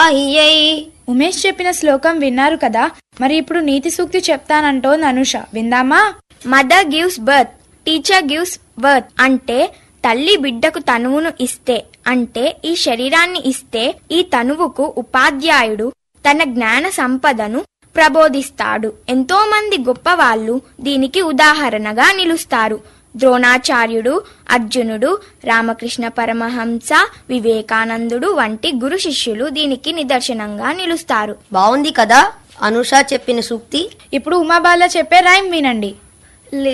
బాహ్యై ఉమేష్ చెప్పిన శ్లోకం విన్నారు కదా మరి ఇప్పుడు నీతి సూక్తి చెప్తానంటోంది అనుష విందామా mother gives birth teacher gives birth అంటే తల్లి బిడ్డకు తనువును ఇస్తే అంటే ఈ శరీరాన్ని ఇస్తే ఈ తనువుకు ఉపాధ్యాయుడు తన జ్ఞాన సంపదను ప్రబోధిస్తాడు ఎంతో మంది గొప్పవాళ్ళు దీనికి ఉదాహరణగా నిలుస్తారు ద్రోణాచార్యుడు అర్జునుడు రామకృష్ణ పరమహంస వివేకానందుడు వంటి గురు శిష్యులు దీనికి నిదర్శనంగా నిలుస్తారు బాగుంది కదా అనుష చెప్పిన సూక్తి ఇప్పుడు ఉమాబాల చెప్పే రైమ్ వినండి